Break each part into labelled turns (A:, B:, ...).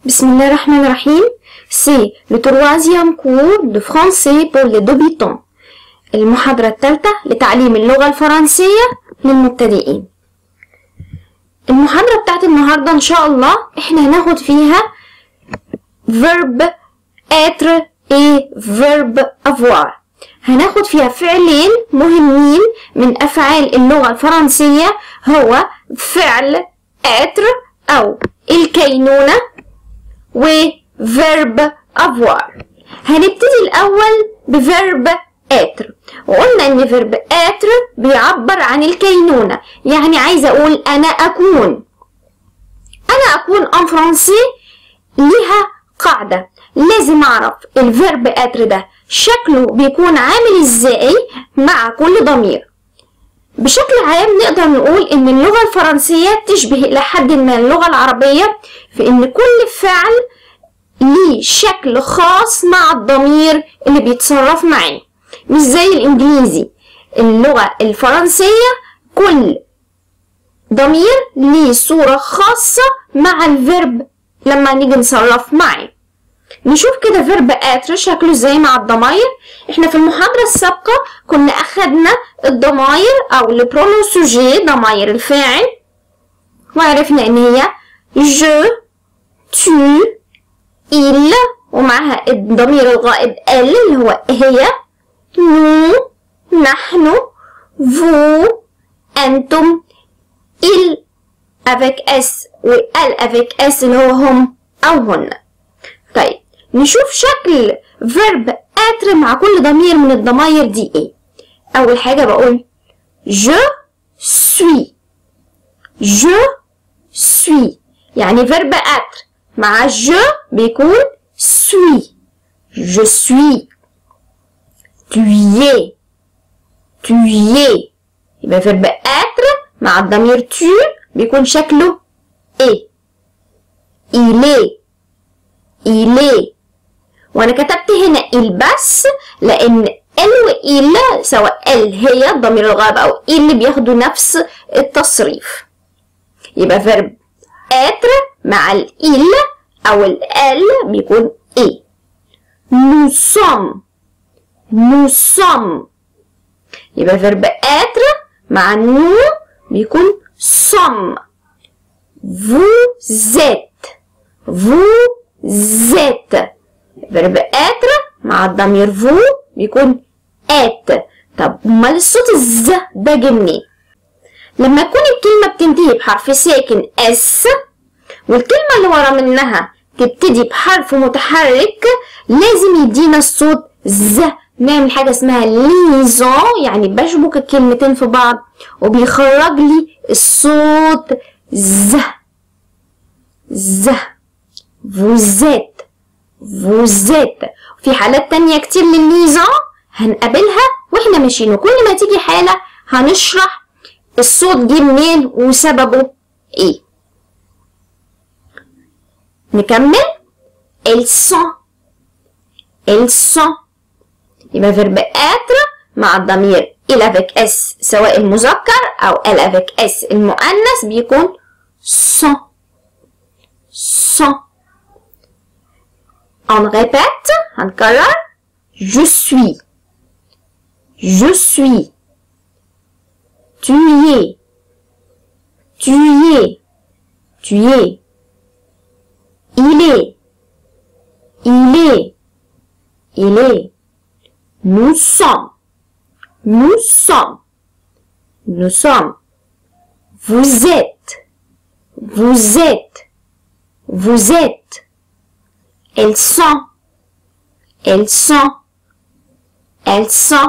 A: Bismillahirrahmanirrahim. C'est le troisième cours de français pour les débutants. المحاضرة الثالثة لتعليم اللغة الفرنسية للمبتدئين. المحاضرة بتاعت النهاردة إن شاء الله إحنا هناخد فيها verb être et verb avoir. هناخد فيها فعلين مهمين من أفعال اللغة الفرنسية هو فعل être أو الكينونة وفيرب avoir هنبتدي الأول بفيرب être وقلنا إن فيرب être بيعبر عن الكينونة يعني عايزة أقول أنا أكون أنا أكون en français ليها قاعدة لازم أعرف الفيرب être ده شكله بيكون عامل إزاي مع كل ضمير بشكل عام نقدر نقول ان اللغة الفرنسية تشبه الى حد ما اللغة العربية في ان كل فعل ليه شكل خاص مع الضمير اللي بيتصرف معاه مش زي الانجليزي اللغة الفرنسية كل ضمير ليه صورة خاصة مع الفيرب لما نيجي نصرف معاه نشوف كده فيرب اتر شكله ازاي مع الضماير احنا في المحاضرة السابقة كنا اخدنا الضماير او البرونو سوجي ضماير الفاعل وعرفنا ان هي جو tu il ومعها الضمير الغائب ال اللي هو هي nous نحن vous انتم il avec s و elle avec s اللي هو هم او هن طيب نشوف شكل فيرب اتر مع كل ضمير من الضماير دي ايه اول حاجه بقول je suis je suis يعني فيرب اتر مع je بيكون suis je suis tu y es tu y es يبقى فيرب اتر مع الضمير tu بيكون شكله ايه il est il est وانا كتبت هنا il بس لان ال وإل سواء ال هي الضمير الغائب او ال بياخدوا نفس التصريف يبقى فيرب être مع ال او ال بيكون ايه nous sommes nous sommes يبقى فيرب être مع nous بيكون sommes vous êtes vous êtes فيرب être مع الضمير فو بيكون ات طب امال الصوت الز ده جه منين لما تكون الكلمه بتنتهي بحرف ساكن اس والكلمه اللي ورا منها تبتدي بحرف متحرك لازم يدينا الصوت ز نعمل حاجه اسمها ليزون يعني بشبك الكلمتين في بعض وبيخرج لي الصوت ز ز vous êtes vous êtes في حالات تانية كتير للليزون هنقابلها واحنا ماشيين وكل ما تيجي حالة هنشرح الصوت جه منين وسببه ايه نكمل elles sont elles sont يبقى فيرب être مع الضمير il avec s سواء المذكر او elle avec s المؤنث بيكون sont sont On répète, هنكرر je suis je suis tu y es tu y es tu y es il est il est il est nous sommes nous sommes nous sommes vous êtes vous êtes vous êtes elles sont, elles sont, elles sont.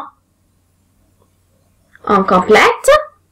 A: On complète.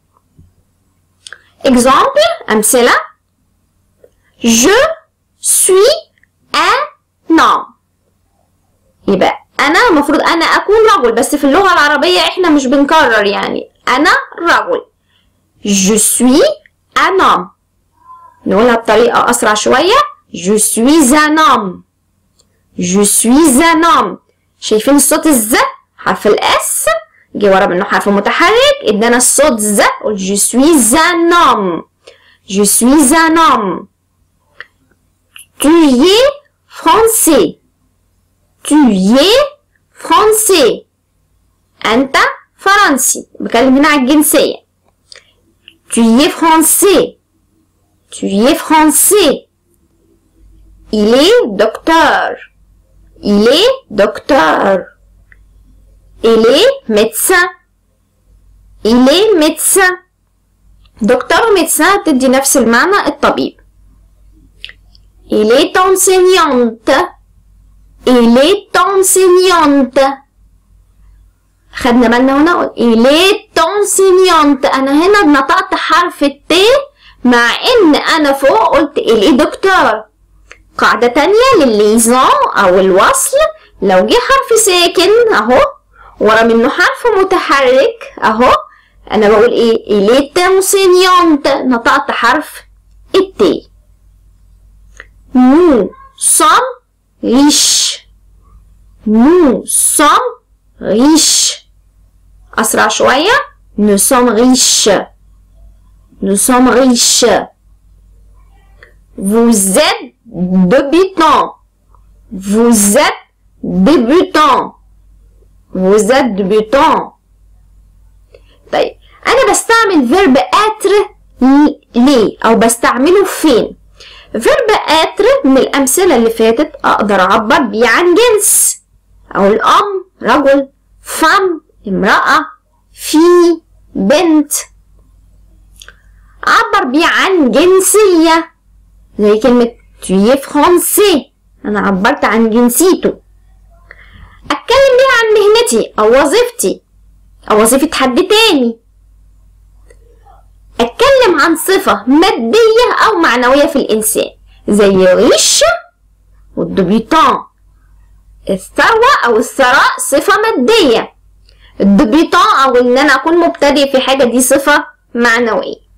A: Exemple, أمثلة. Je suis un homme. يبقى أنا المفروض أنا أكون رجل بس في اللغة العربية إحنا مش بنكرر يعني أنا رجل. Je suis un homme. نقولها بطريقة أسرع شوية. Je suis un homme. Je suis un homme شايفين الصوت الز حرف الاس جه ورا منه حرف متحرك ادانا الصوت ز قلت je suis un homme je suis un homme Tu y es français. Tu y es français. أنت فرنسي بكلم هنا على الجنسية. Tu y es français. Tu y es français. Il est docteur. Il est docteur. Il est médecin. Il est médecin. دكتور وميدسان تدي نفس المعنى الطبيب. Il est enseignante. Il est enseignante. خدنا بالنا هنا Il est enseignante. أنا هنا نطقت حرف الت مع إن أنا فوق قلت Il est دكتور. قاعدة تانية للليزون أو الوصل لو جه حرف ساكن أهو ورا منه حرف متحرك أهو أنا بقول إيه Il est enseignante نطقت حرف الت Nous sommes riches. Nous sommes riches. أسرع شوية. Nous sommes riches. Nous sommes riches. Vous êtes débutant. Vous êtes débutant. Vous êtes débutant. طيب أنا بستعمل verb être ليه أو بستعمله فين؟ فيرب اتر من الأمثلة اللي فاتت أقدر أعبر بيه عن جنس أو الأم رجل فم امرأة في بنت أعبر بيه عن جنسية زي كلمة tu es français أنا عبرت عن جنسيته أتكلم بيه عن مهنتي أو وظيفتي أو وظيفة حد تاني اتكلم عن صفة مادية أو معنوية في الإنسان زي ريش والدبيتان الثروة أو الثراء صفة مادية الدبيتان أو إن أنا أكون مبتدئ في حاجة دي صفة معنوية